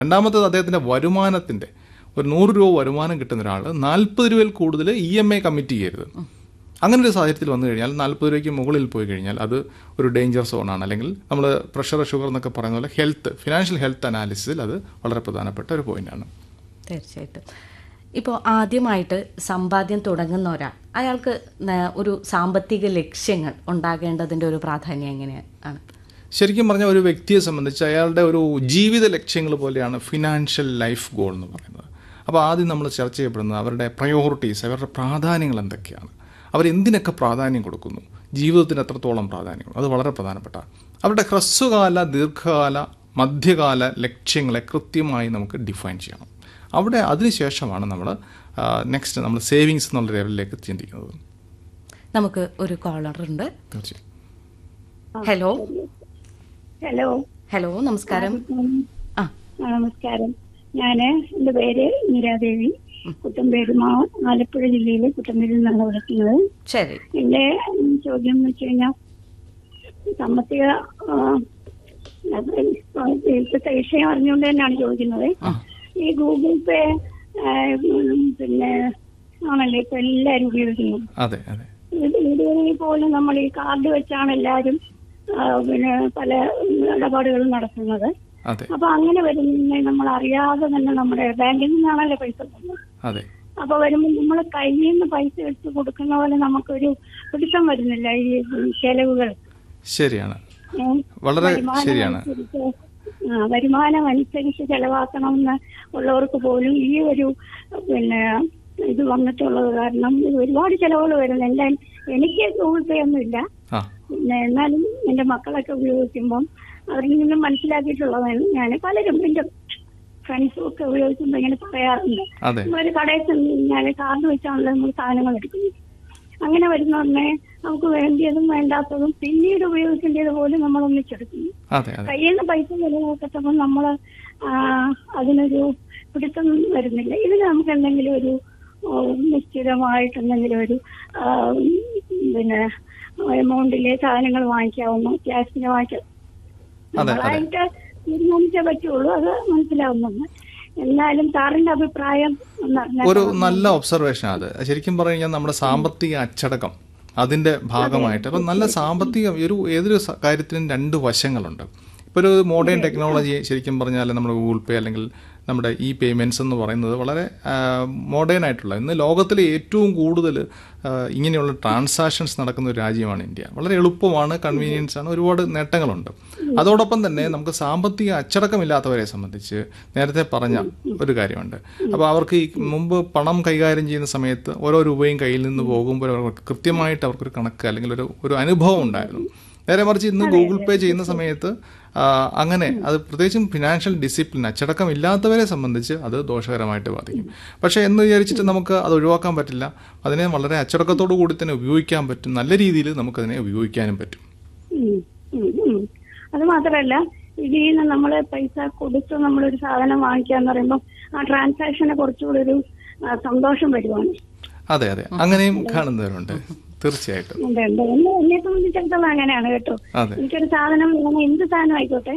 രണ്ടാമത്തേത് അദ്ദേഹത്തിൻ്റെ വരുമാനത്തിൻ്റെ ഒരു നൂറ് രൂപ വരുമാനം കിട്ടുന്ന ഒരാൾ നാൽപ്പത് രൂപയിൽ കൂടുതൽ ഇ എം ഐ കമ്മിറ്റ് ചെയ്യരുത് അങ്ങനെ ഒരു സാഹചര്യത്തിൽ വന്നു കഴിഞ്ഞാൽ നാൽപ്പത് രൂപയ്ക്ക് മുകളിൽ പോയി കഴിഞ്ഞാൽ അത് ഒരു ഡേഞ്ചർ സോണാണ് അല്ലെങ്കിൽ നമ്മൾ പ്രഷർ ഷുഗർ എന്നൊക്കെ പറയുന്ന പോലെ ഹെൽത്ത് ഫിനാൻഷ്യൽ ഹെൽത്ത് അനാലിസിസിൽ അത് വളരെ പ്രധാനപ്പെട്ട ഒരു പോയിന്റാണ് തീർച്ചയായിട്ടും ഇപ്പോൾ ആദ്യമായിട്ട് സമ്പാദ്യം തുടങ്ങുന്ന ഒരാൾ അയാൾക്ക് ന- ഒരു സാമ്പത്തിക ലക്ഷ്യങ്ങൾ ഉണ്ടാകേണ്ടതിൻ്റെ ഒരു പ്രാധാന്യം എങ്ങനെയാണ് ശരിക്കും പറഞ്ഞാൽ ഒരു വ്യക്തിയെ സംബന്ധിച്ച് അയാളുടെ ഒരു ജീവിത ലക്ഷ്യങ്ങൾ പോലെയാണ് ഫിനാൻഷ്യൽ ലൈഫ് ഗോൾ എന്ന് പറയുന്നത് അപ്പോൾ ആദ്യം നമ്മൾ ചർച്ച ചെയ്യപ്പെടുന്നത് അവരുടെ പ്രയോറിറ്റീസ് അവരുടെ പ്രാധാന്യങ്ങൾ എന്തൊക്കെയാണ് അവരെന്തിനൊക്കെ പ്രാധാന്യം കൊടുക്കുന്നു ജീവിതത്തിന് എത്രത്തോളം പ്രാധാന്യം അത് വളരെ പ്രധാനപ്പെട്ട അവരുടെ ഹ്രസ്വകാല ദീർഘകാല മധ്യകാല ലക്ഷ്യങ്ങളെ കൃത്യമായി നമുക്ക് ഡിഫൈൻ ചെയ്യണം അവിടെ അതിനുശേഷമാണ് നമ്മൾ നെക്സ്റ്റ് നമ്മൾ സേവിങ്സ് എന്നുള്ള ലെവലിലേക്ക് ചിന്തിക്കുന്നത് നമുക്ക് ഒരു കോളർ ഉണ്ട് തീർച്ചയായും ഹലോ ഹലോ ഹലോ നമസ്കാരം ആ ആ, നമസ്കാരം ഞാന് എന്റെ പേര് നീരാദേവി കുട്ടമ്പേര് മാ ആലപ്പുഴ ജില്ലയിലെ കുട്ടമ്പേരിൽ നിന്നാണ് വിളിക്കുന്നത് ശരി എന്റെ ഉം, ചോദ്യം എന്ന് വെച്ച് കഴിഞ്ഞാൽ സാമ്പത്തിക ആ, അത് ഇപ്പോഴത്തെ വിഷയം അറിഞ്ഞുകൊണ്ട് തന്നെയാണ് ചോദിക്കുന്നത് ഈ ഗൂഗിൾ പേ ആ, ഉം, പിന്നെ ആണല്ലോ ഇപ്പൊ എല്ലാരും ഉപയോഗിക്കുന്നത് അതെ അതെ വീട് വീടുകളിൽ പോലും നമ്മൾ ഈ കാർഡ് വെച്ചാണ് എല്ലാവരും ആ, പിന്നെ പല ഇടപാടുകളും നടത്തുന്നത് അതെ അപ്പൊ അങ്ങനെ വരുന്ന നമ്മൾ അറിയാതെ തന്നെ നമ്മുടെ ബാങ്കിൽ നിന്നാണല്ലോ പൈസ പോകുന്നത് അതെ അപ്പൊ വരുമ്പോൾ നമ്മൾ കയ്യിൽ നിന്ന് പൈസ എടുത്ത് കൊടുക്കുന്ന പോലെ നമുക്കൊരു പിടുത്തം വരുന്നില്ല ഈ ചെലവുകൾ ശരിയാണ് ഏ? വളരെ വരുമാനം ശരിയാണ് അനുസരിച്ച് ആ, വരുമാനം അനുസരിച്ച് ചെലവാക്കണമെന്ന് ഉള്ളവർക്ക് പോലും ഈ ഒരു പിന്നെ ഇത് വന്നിട്ടുള്ളത് കാരണം ഇത് ഒരുപാട് ചെലവുകൾ വരുന്നു എന്റെ എനിക്ക് ഗൂഗിൾ പേ ഒന്നും ഇല്ല ആ പിന്നെ എന്നാലും എന്റെ മക്കളൊക്കെ ഉപയോഗിക്കുമ്പം അവരിൽ നിന്നും മനസ്സിലാക്കിയിട്ടുള്ളതാണ് ഞാൻ പലരും എന്റെ ഫ്രണ്ട്സും ഒക്കെ ഉപയോഗിക്കുമ്പോൾ ഇങ്ങനെ പറയാറുണ്ട് അതെ ഒരു കടയിൽ ചെന്ന് കഴിഞ്ഞാൽ കാർഡ് വെച്ചാണല്ലോ നമ്മൾ സാധനങ്ങൾ എടുക്കുന്നത് അങ്ങനെ വരുന്നവരെ നമുക്ക് വേണ്ടിയതും വേണ്ടാത്തതും പിന്നീട് ഉപയോഗിക്കേണ്ടത് പോലും നമ്മൾ ഒന്നിച്ചെടുക്കുന്നു അതെ അതെ കയ്യിൽ നിന്ന് പൈസ ചെലവാക്കത്തപ്പോൾ നമ്മൾ അതിനൊരു പിടുത്തം വരുന്നില്ല ഇതിന് നമുക്ക് എന്തെങ്കിലും ഒരു ആ, നിശ്ചിതമായിട്ട് എന്തെങ്കിലും ഒരു ആ, പിന്നെ എമൗണ്ടിലെ സാധനങ്ങൾ വാങ്ങിക്കാവുന്നു ക്യാഷിന് വാങ്ങിക്കാം അതെ. നമ്മളായിട്ട് തീരുമാനിച്ചേ പറ്റുള്ളൂ അത് മനസ്സിലാവുന്നുണ്ട് എന്നാലും സാറിന്റെ അഭിപ്രായം ഒന്ന് അറിഞ്ഞാൽ ഒരു നല്ല ഒബ്സർവേഷൻ അത് ശരിക്കും പറഞ്ഞു കഴിഞ്ഞാൽ നമ്മുടെ സാമ്പത്തിക അച്ചടക്കം അതിന്റെ ഭാഗമായിട്ട് അപ്പം നല്ല സാമ്പത്തിക ഒരു ഏതൊരു സ- കാര്യത്തിനും രണ്ട് വശങ്ങളുണ്ട് ഇപ്പോൾ ഒരു മോഡേൺ ടെക്നോളജി ശരിക്കും പറഞ്ഞാൽ നമ്മുടെ ഗൂഗിൾ പേ അല്ലെങ്കിൽ നമ്മുടെ ഈ പേയ്മെൻറ്റ്സ് എന്ന് പറയുന്നത് വളരെ മോഡേൺ ആയിട്ടുള്ള ഇന്ന് ലോകത്തിലെ ഏറ്റവും കൂടുതൽ ഇങ്ങനെയുള്ള ട്രാൻസാക്ഷൻസ് നടക്കുന്ന ഒരു രാജ്യമാണ് ഇന്ത്യ വളരെ എളുപ്പമാണ് കൺവീനിയൻസ് ആണ് ഒരുപാട് നേട്ടങ്ങളുണ്ട് അതോടൊപ്പം തന്നെ നമുക്ക് സാമ്പത്തിക അച്ചടക്കമില്ലാത്തവരെ സംബന്ധിച്ച് നേരത്തെ പറഞ്ഞ ഒരു കാര്യമുണ്ട് അപ്പോൾ അവർക്ക് ഈ മുമ്പ് പണം കൈകാര്യം ചെയ്യുന്ന സമയത്ത് ഓരോ രൂപയും കയ്യിൽ നിന്ന് പോകുമ്പോൾ അവർക്ക് കൃത്യമായിട്ട് അവർക്കൊരു കണക്ക് അല്ലെങ്കിൽ ഒരു ഒരു അനുഭവം ഉണ്ടായിരുന്നു നേരെ മറിച്ച് ഇന്ന് ഗൂഗിൾ പേ ചെയ്യുന്ന സമയത്ത് ആ, അങ്ങനെ അത് പ്രത്യേകിച്ചും ഫിനാൻഷ്യൽ ഡിസിപ്ലിൻ അച്ചടക്കം ഇല്ലാത്തവരെ സംബന്ധിച്ച് അത് ദോഷകരമായിട്ട് ബാധിക്കും പക്ഷേ എന്ന് വിചാരിച്ചിട്ട് നമുക്ക് അത് ഒഴിവാക്കാൻ പറ്റില്ല അതിനെ വളരെ അച്ചടക്കത്തോടു കൂടി തന്നെ ഉപയോഗിക്കാൻ പറ്റും നല്ല രീതിയിൽ നമുക്കതിനെ ഉപയോഗിക്കാനും പറ്റും ഉം, ഉം, ഉം. അത് മാത്രല്ല ഇതിൽ നിന്ന് നമ്മൾ പൈസ കൊടുത്ത് നമ്മളൊരു സാധനം വാങ്ങിക്കാന്ന് പറയുമ്പോൾ ആ ട്രാൻസാക്ഷനെ കുറച്ചുകൂടി ഒരു ആ, സന്തോഷം വരുവാണ് അതെ അതെ അങ്ങനെയും കാണുന്നവരുണ്ട് തീർച്ചയായിട്ടും ഉണ്ട്, ഉണ്ട്. എന്നെ എന്നെ സംബന്ധിച്ചിടത്തോളം അങ്ങനെയാണ് കേട്ടോ അതെ എനിക്കൊരു സാധനം വേണം എന്ത് സാധനം ആയിക്കോട്ടെ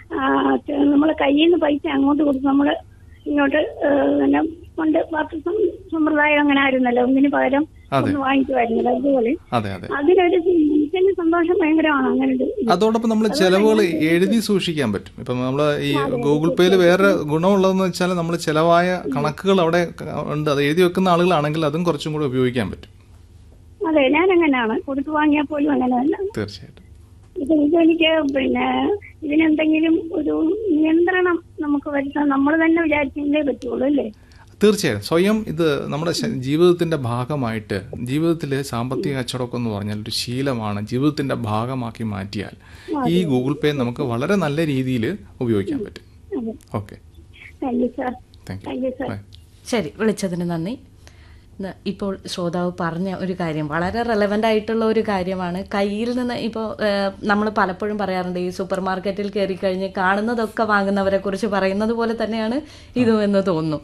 നമ്മൾ കയ്യിൽ നിന്ന് പൈസ അങ്ങോട്ട് കൊടുത്ത് നമ്മൾ ഇങ്ങോട്ട് ആ, പിന്നെ പണ്ട് പാർട്ടി സം- സമ്പ്രദായം അങ്ങനെ ആയിരുന്നല്ലോ ഒന്നിന് പകരം അതെ. ഒന്ന് വാങ്ങിക്കുമായിരുന്നല്ലോ അതുപോലെ അതെ അതെ അതിനൊരു മനുഷ്യന് സന്തോഷം ഭയങ്കരമാണ് അങ്ങനെ ഒരു ഇത്. അതോടൊപ്പം നമ്മൾ ചെലവുകൾ എഴുതി സൂക്ഷിക്കാൻ പറ്റും ഇപ്പം നമ്മൾ ഈ ഗൂഗിൾ പേയിൽ വേറെ ഗുണമുള്ളതെന്ന് വെച്ചാൽ നമ്മൾ ചെലവായ കണക്കുകൾ അവിടെ ഉണ്ട് അത് എഴുതി വെക്കുന്ന ആളുകളാണെങ്കിൽ അതും കുറച്ചും കൂടി ഉപയോഗിക്കാൻ പറ്റും അതെ ഞാൻ അങ്ങനെയാണ് കൊടുത്തു വാങ്ങിയാൽ പോലും അങ്ങനെ തന്നെ തീർച്ചയായിട്ടും ഇത് ഇതെനിക്ക് പിന്നെ ഇതിനെന്തെങ്കിലും ഒരു നിയന്ത്രണം നമുക്ക് വരുത്താൻ നമ്മൾ തന്നെ വിചാരിച്ചേ പറ്റുള്ളൂ അല്ലേ തീർച്ചയായും സ്വയം ഇത് നമ്മുടെ ശ- ജീവിതത്തിന്റെ ഭാഗമായിട്ട് ജീവിതത്തിലെ സാമ്പത്തിക അച്ചടക്കം എന്ന് പറഞ്ഞാൽ ഒരു ശീലമാണ് ജീവിതത്തിന്റെ ഭാഗമാക്കി മാറ്റിയാൽ ഈ ഗൂഗിൾ പേ നമുക്ക് വളരെ നല്ല രീതിയിൽ ഉപയോഗിക്കാൻ പറ്റും അതെ okay thank you sir thank thank you sir you ശരി വിളിച്ചതിന് നന്ദി ന- ഇപ്പോൾ ശ്രോതാവ് പറഞ്ഞ ഒരു കാര്യം വളരെ റെലവൻ്റ് ആയിട്ടുള്ള ഒരു കാര്യമാണ് കയ്യിൽ നിന്ന് ഇപ്പോൾ നമ്മൾ പലപ്പോഴും പറയാറുണ്ട് ഈ സൂപ്പർ മാർക്കറ്റിൽ കയറി കഴിഞ്ഞ് കാണുന്നതൊക്കെ വാങ്ങുന്നവരെ കുറിച്ച് പറയുന്നത് പോലെ തന്നെയാണ് ഇതും എന്ന് തോന്നുന്നു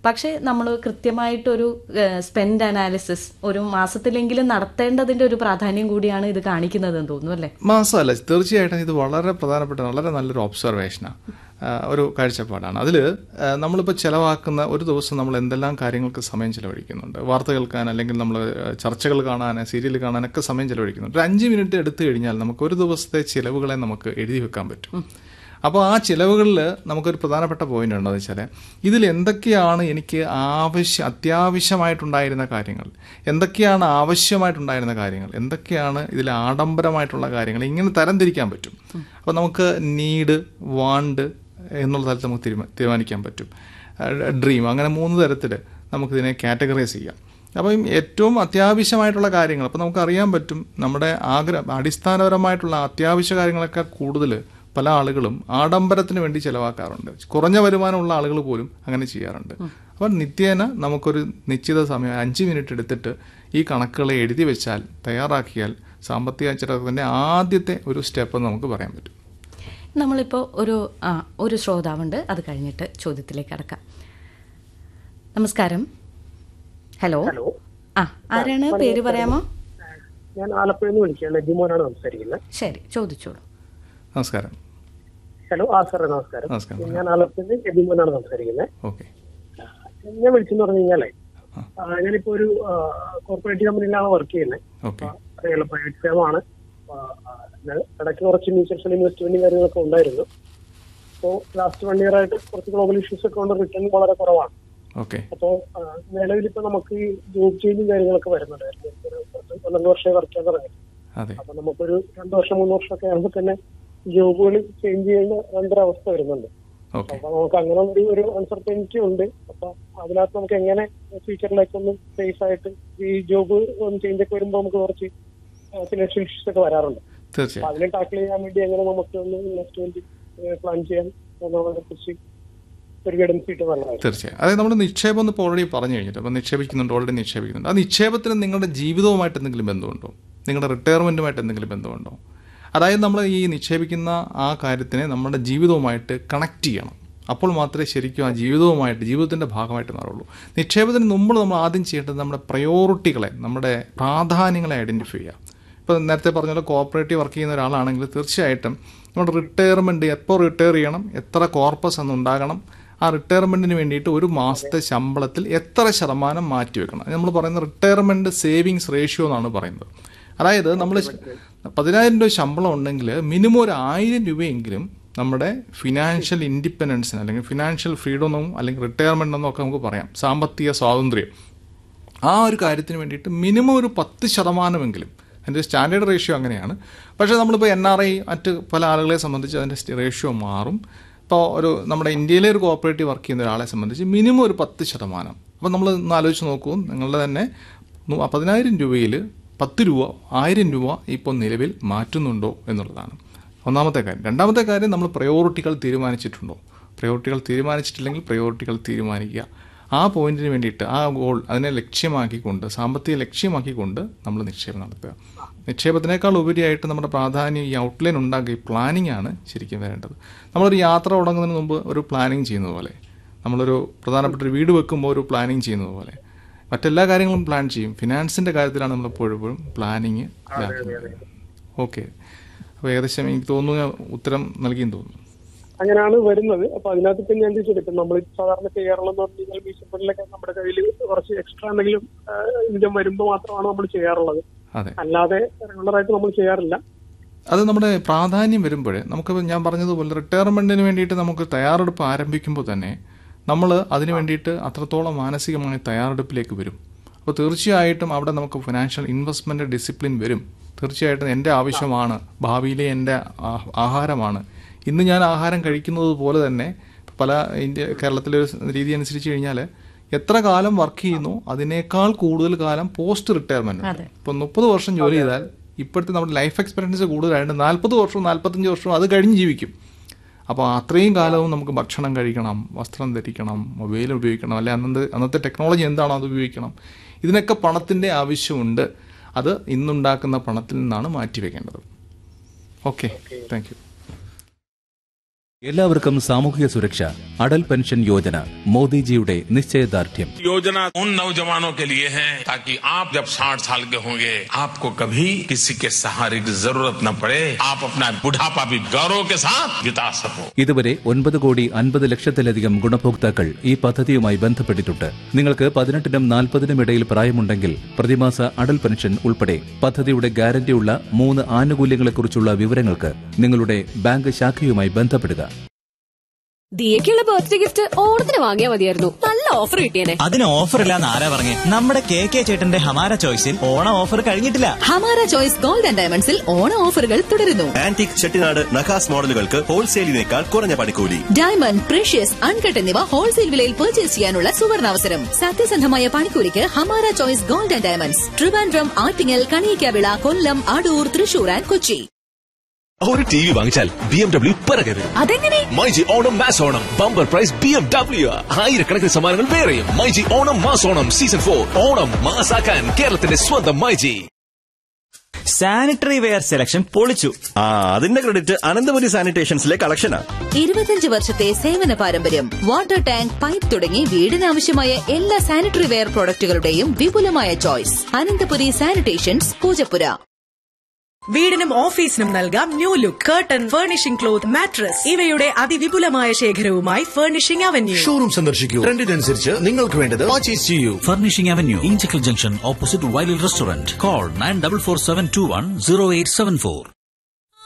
പക്ഷേ നമ്മൾ കൃത്യമായിട്ടൊരു സ്പെൻഡ് അനാലിസിസ് ഒരു മാസത്തിലെങ്കിലും നടത്തേണ്ടതിന്റെ ഒരു പ്രാധാന്യം കൂടിയാണ് ഇത് കാണിക്കുന്നതെന്ന് തോന്നുന്നു അല്ലേ മാസമല്ല തീർച്ചയായിട്ടും ഇത് വളരെ പ്രധാനപ്പെട്ട വളരെ നല്ലൊരു ഒബ്സർവേഷനാണ് ഒരു കാഴ്ചപ്പാടാണ് അതിൽ നമ്മളിപ്പോൾ ചിലവാക്കുന്ന ഒരു ദിവസം നമ്മൾ എന്തെല്ലാം കാര്യങ്ങൾക്ക് സമയം ചിലവഴിക്കുന്നുണ്ട് വാർത്ത കേൾക്കാൻ അല്ലെങ്കിൽ നമ്മൾ ചർച്ചകൾ കാണാൻ സീരിയൽ കാണാനൊക്കെ സമയം ചിലവഴിക്കുന്നുണ്ട് ഒരു അഞ്ച് മിനിറ്റ് എടുത്തു കഴിഞ്ഞാൽ നമുക്ക് ഒരു ദിവസത്തെ ചിലവുകളെ നമുക്ക് എഴുതി വെക്കാൻ പറ്റും അപ്പോൾ ആ ചിലവുകളിൽ നമുക്കൊരു പ്രധാനപ്പെട്ട പോയിന്റ് ഉണ്ടെന്ന് വെച്ചാൽ ഇതിൽ എന്തൊക്കെയാണ് എനിക്ക് ആവശ്യ അത്യാവശ്യമായിട്ടുണ്ടായിരുന്ന കാര്യങ്ങൾ എന്തൊക്കെയാണ് ആവശ്യമായിട്ടുണ്ടായിരുന്ന കാര്യങ്ങൾ എന്തൊക്കെയാണ് ഇതിൽ ആഡംബരമായിട്ടുള്ള കാര്യങ്ങൾ ഇങ്ങനെ തരംതിരിക്കാൻ പറ്റും അപ്പോൾ നമുക്ക് നീഡ് വാണ്ട് എന്നുള്ള തലത്തിൽ നമുക്ക് തീരുമാ തീരുമാനിക്കാൻ പറ്റും ഡ്രീം അങ്ങനെ മൂന്ന് തരത്തിൽ നമുക്കിതിനെ കാറ്റഗറൈസ് ചെയ്യാം അപ്പം ഏറ്റവും അത്യാവശ്യമായിട്ടുള്ള കാര്യങ്ങൾ അപ്പോൾ നമുക്കറിയാൻ പറ്റും നമ്മുടെ ആഗ്രഹം അടിസ്ഥാനപരമായിട്ടുള്ള അത്യാവശ്യ കാര്യങ്ങളൊക്കെ കൂടുതൽ പല ആളുകളും ആഡംബരത്തിന് വേണ്ടി ചിലവാക്കാറുണ്ട് കുറഞ്ഞ വരുമാനമുള്ള ആളുകൾ പോലും അങ്ങനെ ചെയ്യാറുണ്ട് അപ്പം നിത്യേന നമുക്കൊരു നിശ്ചിത സമയം അഞ്ച് മിനിറ്റ് എടുത്തിട്ട് ഈ കണക്കുകളെ എഴുതി വെച്ചാൽ തയ്യാറാക്കിയാൽ സാമ്പത്തിക അച്ചടക്കത്തിൻ്റെ ആദ്യത്തെ ഒരു സ്റ്റെപ്പ് നമുക്ക് പറയാൻ പറ്റും നമ്മളിപ്പോൾ ഒരു ആ ഒരു ശ്രോതാവുണ്ട് അത് കഴിഞ്ഞിട്ട് ചോദ്യത്തിലേക്ക് കടക്കാം നമസ്കാരം ഹലോ ഹലോ ആ ആരാണ് പേര് പറയാമോ ഞാൻ ആലപ്പുഴയിൽ നിന്ന് വിളിക്കുകയാണ് എബിമോനാണ് സംസാരിക്കുന്നത് ശരി ചോദിച്ചോളൂ നമസ്കാരം ഹലോ ആ സാറേ നമസ്കാരം നമസ്കാരം ഞാൻ ആലപ്പുഴയിൽ നിന്ന് എബിമോനാണ് സംസാരിക്കുന്നത് ഓക്കെ ഞാൻ വിളിച്ചെന്ന് പറഞ്ഞു കഴിഞ്ഞാലേ ആ, ഞാനിപ്പോ ഒരു കോർപ്പറേറ്റ് കമ്പനിയിലാണ് വർക്ക് ചെയ്യുന്നത് ഓക്കെ അറിയാലോ പ്രൈവറ്റ് ഫേം ആണ് ആ, ആ, ഞാൻ ഇടയ്ക്ക് കുറച്ച് മ്യൂച്വൽ ഫണ്ട് ഇൻവെസ്റ്റ്മെന്റും കാര്യങ്ങളൊക്കെ ഉണ്ടായിരുന്നു അപ്പോൾ ലാസ്റ്റ് വൺ ഇയർ ആയിട്ട് കുറച്ച് ഗ്ലോബൽ ഇഷ്യൂസ് ഒക്കെ കൊണ്ട് റിട്ടേൺ വളരെ കുറവാണ് ഓക്കെ അപ്പോൾ നിലവിലിപ്പോ നമുക്ക് ഈ ജോബ് ചേഞ്ചും കാര്യങ്ങളൊക്കെ വരുന്നുണ്ടായിരുന്നു ഒരു പത്ത് പന്ത്രണ്ട് വർഷമായി വർക്ക് ചെയ്യാൻ തുടങ്ങി അതെ അപ്പൊ നമുക്കൊരു രണ്ടു വർഷം മൂന്ന് വർഷമൊക്കെ ആകുമ്പോൾ തന്നെ ജോബുകൾ ചേഞ്ച് ചെയ്യേണ്ട രണ്ടൊരവസ്ഥ വരുന്നുണ്ട് ഓക്കെ അപ്പൊ നമുക്ക് അങ്ങനെ ഒരു ഒരു അൺസർട്ടനിറ്റി ഉണ്ട് അപ്പൊ അതിനകത്ത് നമുക്ക് എങ്ങനെ ഫ്യൂച്ചറിലേക്ക് ഒന്ന് സേഫ് ആയിട്ട് ഈ ജോബ് ഒന്ന് ചേഞ്ച് ഒക്കെ വരുമ്പോൾ നമുക്ക് കുറച്ച് ഫിനാൻഷ്യൽ ഇഷ്യൂസ് ഒക്കെ വരാറുണ്ട് അപ്പൊ തീർച്ചയായും അതിനെ ടാക്കിൾ ചെയ്യാൻ വേണ്ടി എങ്ങനെ നമുക്ക് ഒന്ന് ഇൻവെസ്റ്റ്മെന്റ് പ്ലാൻ ചെയ്യാൻ എന്നുള്ളതിനെ കുറിച്ച് ഒരു ഗൈഡൻസ് കിട്ടും നല്ലതായിരുന്നു തീർച്ചയായും അതായത് നമ്മുടെ നിക്ഷേപം എന്ന് ഇപ്പോൾ ഓൾറെഡി പറഞ്ഞു കഴിഞ്ഞിട്ട് അപ്പോൾ നിക്ഷേപിക്കുന്നുണ്ട് ഓൾറെഡി നിക്ഷേപിക്കുന്നുണ്ട് ആ നിക്ഷേപത്തിന് നിങ്ങളുടെ ജീവിതവുമായിട്ട് എന്തെങ്കിലും ബന്ധമുണ്ടോ നിങ്ങളുടെ റിട്ടയർമെൻറ്റുമായിട്ട് എന്തെങ്കിലും ബന്ധമുണ്ടോ അതായത് നമ്മൾ ഈ നിക്ഷേപിക്കുന്ന ആ കാര്യത്തിനെ നമ്മുടെ ജീവിതവുമായിട്ട് കണക്ട് ചെയ്യണം അപ്പോൾ മാത്രമേ ശരിക്കും ആ ജീവിതവുമായിട്ട് ജീവിതത്തിൻ്റെ ഭാഗമായിട്ട് മാറുള്ളൂ നിക്ഷേപത്തിന് മുമ്പ് നമ്മൾ ആദ്യം ചെയ്യേണ്ടത് നമ്മുടെ പ്രയോറിറ്റികളെ നമ്മുടെ പ്രാധാന്യങ്ങളെ ഐഡൻറ്റിഫൈ ചെയ്യുക ഇപ്പോൾ നേരത്തെ പറഞ്ഞ പോലെ കോപ്പറേറ്റീവ് വർക്ക് ചെയ്യുന്ന ഒരാളാണെങ്കിൽ തീർച്ചയായിട്ടും നമ്മുടെ റിട്ടയർമെൻറ്റ് എപ്പോൾ റിട്ടയർ ചെയ്യണം എത്ര കോർപ്പസ് എന്നുണ്ടാകണം ആ റിട്ടയർമെൻറ്റിന് വേണ്ടിയിട്ട് ഒരു മാസത്തെ ശമ്പളത്തിൽ എത്ര ശതമാനം മാറ്റി വെക്കണം അത് നമ്മൾ പറയുന്ന റിട്ടയർമെൻറ്റ് സേവിങ്സ് റേഷ്യോ എന്നാണ് പറയുന്നത് അതായത് നമ്മൾ പതിനായിരം രൂപ ശമ്പളം ഉണ്ടെങ്കിൽ മിനിമം ഒരു ആയിരം രൂപയെങ്കിലും നമ്മുടെ ഫിനാൻഷ്യൽ ഇൻഡിപെൻഡൻസിന് അല്ലെങ്കിൽ ഫിനാൻഷ്യൽ ഫ്രീഡം എന്നും അല്ലെങ്കിൽ റിട്ടയർമെൻ്റ് എന്നൊക്കെ ഒക്കെ നമുക്ക് പറയാം സാമ്പത്തിക സ്വാതന്ത്ര്യം ആ ഒരു കാര്യത്തിന് വേണ്ടിയിട്ട് മിനിമം ഒരു പത്ത് ശതമാനമെങ്കിലും അതിൻ്റെ സ്റ്റാൻഡേർഡ് റേഷ്യോ അങ്ങനെയാണ് പക്ഷേ നമ്മളിപ്പോൾ എൻ ആർ ഐ മറ്റ് പല ആളുകളെ സംബന്ധിച്ച് അതിൻ്റെ റേഷ്യോ മാറും ഇപ്പോൾ ഒരു നമ്മുടെ ഇന്ത്യയിലെ ഒരു കോപ്പറേറ്റീവ് വർക്ക് ചെയ്യുന്ന ഒരാളെ സംബന്ധിച്ച് മിനിമം ഒരു പത്ത് ശതമാനം അപ്പോൾ നമ്മൾ ഒന്ന് ആലോചിച്ച് നോക്കൂ നിങ്ങളുടെ തന്നെ നു- പതിനായിരം രൂപയിൽ പത്ത് രൂപ ആയിരം രൂപ ഇപ്പോൾ നിലവിൽ മാറ്റുന്നുണ്ടോ എന്നുള്ളതാണ് ഒന്നാമത്തെ കാര്യം രണ്ടാമത്തെ കാര്യം നമ്മൾ പ്രയോറിറ്റികൾ തീരുമാനിച്ചിട്ടുണ്ടോ പ്രയോറിറ്റികൾ തീരുമാനിച്ചിട്ടില്ലെങ്കിൽ പ്രയോറിറ്റികൾ തീരുമാനിക്കുക ആ പോയിന്റിന് വേണ്ടിയിട്ട് ആ ഗോൾ അതിനെ ലക്ഷ്യമാക്കിക്കൊണ്ട് സാമ്പത്തിക ലക്ഷ്യമാക്കിക്കൊണ്ട് നമ്മൾ നിക്ഷേപം നടത്തുക നിക്ഷേപത്തിനേക്കാൾ ഉപരിയായിട്ട് നമ്മുടെ പ്രാധാന്യം ഈ ഔട്ട്ലൈൻ ഉണ്ടാക്കുക ഈ പ്ലാനിംഗ് ആണ് ശരിക്കും വരേണ്ടത് നമ്മളൊരു യാത്ര തുടങ്ങുന്നതിന് മുമ്പ് ഒരു പ്ലാനിങ് ചെയ്യുന്നത് പോലെ നമ്മളൊരു പ്രധാനപ്പെട്ട ഒരു വീട് വെക്കുമ്പോൾ ഒരു പ്ലാനിങ് ചെയ്യുന്നത് പോലെ മറ്റെല്ലാ കാര്യങ്ങളും പ്ലാൻ ചെയ്യും ഫിനാൻസിൻ്റെ കാര്യത്തിലാണ് നമ്മൾ എപ്പോഴും പ്ലാനിങ് ഓക്കെ അപ്പോൾ ഏകദേശം എനിക്ക് തോന്നുന്നു ഞാൻ ഉത്തരം നൽകിയെന്ന് തോന്നുന്നു അങ്ങനെയാണ് വരുന്നത് അപ്പൊ അതിനകത്ത് ഇപ്പൊ ഞാൻ ചോദിച്ചത് നമ്മൾ സാധാരണ ചെയ്യാറുള്ളതെന്ന് പറഞ്ഞു കഴിഞ്ഞാൽ മ്യൂച്വൽ ഫണ്ടിലൊക്കെ നമ്മുടെ കയ്യിൽ കുറച്ച് എക്സ്ട്രാ എന്തെങ്കിലും ഇൻകം വരുമ്പോൾ മാത്രമാണ് നമ്മൾ ചെയ്യാറുള്ളത് അതെ അല്ലാതെ റെഗുലർ ആയിട്ട് നമ്മൾ ചെയ്യാറില്ല അത് നമ്മുടെ പ്രാധാന്യം വരുമ്പോൾ നമുക്ക് ഞാൻ പറഞ്ഞതുപോലെ റിട്ടയർമെൻറ്റിന് വേണ്ടിയിട്ട് നമുക്ക് തയ്യാറെടുപ്പ് ആരംഭിക്കുമ്പോൾ തന്നെ നമ്മൾ അതിന് വേണ്ടിയിട്ട് അത്രത്തോളം മാനസികമായ തയ്യാറെടുപ്പിലേക്ക് വരും അപ്പോൾ തീർച്ചയായിട്ടും അവിടെ നമുക്ക് ഫിനാൻഷ്യൽ ഇൻവെസ്റ്റ്മെൻറ്റ് ഡിസിപ്ലിൻ വരും തീർച്ചയായിട്ടും എൻ്റെ ആവശ്യമാണ് ഭാവിയിലെ എൻ്റെ ആ- ആഹാരമാണ് ഇന്ന് ഞാൻ ആഹാരം കഴിക്കുന്നത് പോലെ തന്നെ പല ഇന്ത്യ കേരളത്തിലെ ഒരു രീതി അനുസരിച്ച് കഴിഞ്ഞാൽ എത്ര കാലം വർക്ക് ചെയ്യുന്നു അതിനേക്കാൾ കൂടുതൽ കാലം പോസ്റ്റ് റിട്ടയർമെൻറ്റ് ഉണ്ട് ഇപ്പോൾ മുപ്പത് വർഷം ജോലി ചെയ്താൽ ഇപ്പോഴത്തെ നമ്മുടെ ലൈഫ് എക്സ്പെക്ടൻസി കൂടുതലായിട്ട് നാൽപ്പത് വർഷവും നാൽപ്പത്തഞ്ച് വർഷവും അത് കഴിഞ്ഞ് ജീവിക്കും അപ്പോൾ അത്രയും കാലവും നമുക്ക് ഭക്ഷണം കഴിക്കണം വസ്ത്രം ധരിക്കണം മൊബൈൽ ഉപയോഗിക്കണം അല്ലെ അന്നത്തെ അന്നത്തെ ടെക്നോളജി എന്താണോ അത് ഉപയോഗിക്കണം ഇതിനൊക്കെ പണത്തിൻ്റെ ആവശ്യമുണ്ട് അത് ഇന്നുണ്ടാക്കുന്ന പണത്തിൽ നിന്നാണ് മാറ്റി വെക്കേണ്ടത് ഓക്കെ താങ്ക് യു എല്ലാവർക്കും സാമൂഹിക സുരക്ഷ അടൽ പെൻഷൻ യോജന മോദിജിയുടെ നിശ്ചയദാർഢ്യം योजना उन नौजवानों के लिए है ताकि आप जब 60 साल के होंगे आपको कभी किसी के सहारे की जरूरत न पड़े आप अपना बुढ़ापा भी गौरव के साथ बिता सको ഇതുവരെ ഒൻപത് കോടി അൻപത് ലക്ഷത്തിലധികം ഗുണഭോക്താക്കൾ ഈ പദ്ധതിയുമായി ബന്ധപ്പെട്ടിട്ടുണ്ട് നിങ്ങൾക്ക് പതിനെട്ടിനും നാൽപ്പതിനും ഇടയിൽ പ്രായമുണ്ടെങ്കിൽ പ്രതിമാസ അടൽ പെൻഷൻ ഉൾപ്പെടെ പദ്ധതിയുടെ ഗ്യാരണ്ടിയുള്ള മൂന്ന് ആനുകൂല്യങ്ങളെക്കുറിച്ചുള്ള വിവരങ്ങൾക്ക് നിങ്ങളുടെ ബാങ്ക് ശാഖയുമായി ബന്ധപ്പെടുക ദിയക്കുള്ള ബർത്ത്ഡേ ഗിഫ്റ്റ് ഓണത്തിന് വാങ്ങിയാൽ മതിയായിരുന്നു നല്ല ഓഫർ കിട്ടിയേനെ അതിന് ഓഫർ ഇല്ലാന്ന് ആരാ പറഞ്ഞേ നമ്മുടെ കെ കെ ചേട്ടന്റെ ഹമാര ചോയ്സിൽ ഓണം ഓഫർ കഴിഞ്ഞിട്ടില്ല ഹമാര ചോയ്സ് ഗോൾഡ് ആൻഡ് ഡയമണ്ട്സിൽ ഓണ ഓഫറുകൾ തുടരുന്നു ആന്റിക് ചെട്ടിനാട് നഖാസ് മോഡലുകൾക്ക് ഹോൾസെയിലിനേക്കാൾ കുറഞ്ഞ പണിക്കൂലി ഡയമണ്ട് പ്രഷ്യസ് അൺകട്ട് എന്നിവ ഹോൾസെയിൽ വിലയിൽ പർച്ചേസ് ചെയ്യാനുള്ള സുവർണാവസരം സത്യസന്ധമായ പണിക്കൂലിക്ക് Hamara choice gold and diamonds Trivandrum Attingal Kaniyakavila Kollam Adoor Thrissur and Kochi ഒരു ടി വി വാങ്ങിച്ചാൽ ബി എം ഡബ്ല്യു പിറകരുത് അതെങ്ങനെ myG Onam mass Onam bumper prize B M W ആയിരക്കണക്കിന് സമ്മാനങ്ങൾ വേറെയും myG Onam mass Onam season for Onam മാസാക്കാൻ കേരളത്തിന്റെ സ്വന്തം മൈജി സാനിറ്ററി വെയർ സെലക്ഷൻ പൊളിച്ചു ആ അതിന്റെ ക്രെഡിറ്റ് അനന്തപുരി സാനിറ്റേഷൻസിലെ കളക്ഷനാ ഇരുപത്തിയഞ്ച് വർഷത്തെ സേവന പാരമ്പര്യം വാട്ടർ ടാങ്ക് പൈപ്പ് തുടങ്ങി വീടിനാവശ്യമായ എല്ലാ സാനിറ്ററി വെയർ പ്രോഡക്റ്റുകളുടെയും വിപുലമായ ചോയ്സ് അനന്തപുരി സാനിറ്റേഷൻസ് പൂജപ്പുര വീടിനും ഓഫീസിനും നൽകാം new look curtain furnishing cloth mattress ഇവയുടെ അതിവിപുലമായ ശേഖരവുമായി ഫർണിഷിംഗ് അവന്യൂ ഷോറൂം സന്ദർശിക്കൂ ട്രെൻഡിനനുസരിച്ച് നിങ്ങൾക്ക് വേണ്ടത് പർച്ചേസ് ചെയ്യൂ Furnishing Avenue, Inchicle Junction, opposite Wiley Restaurant. Call 9447210874.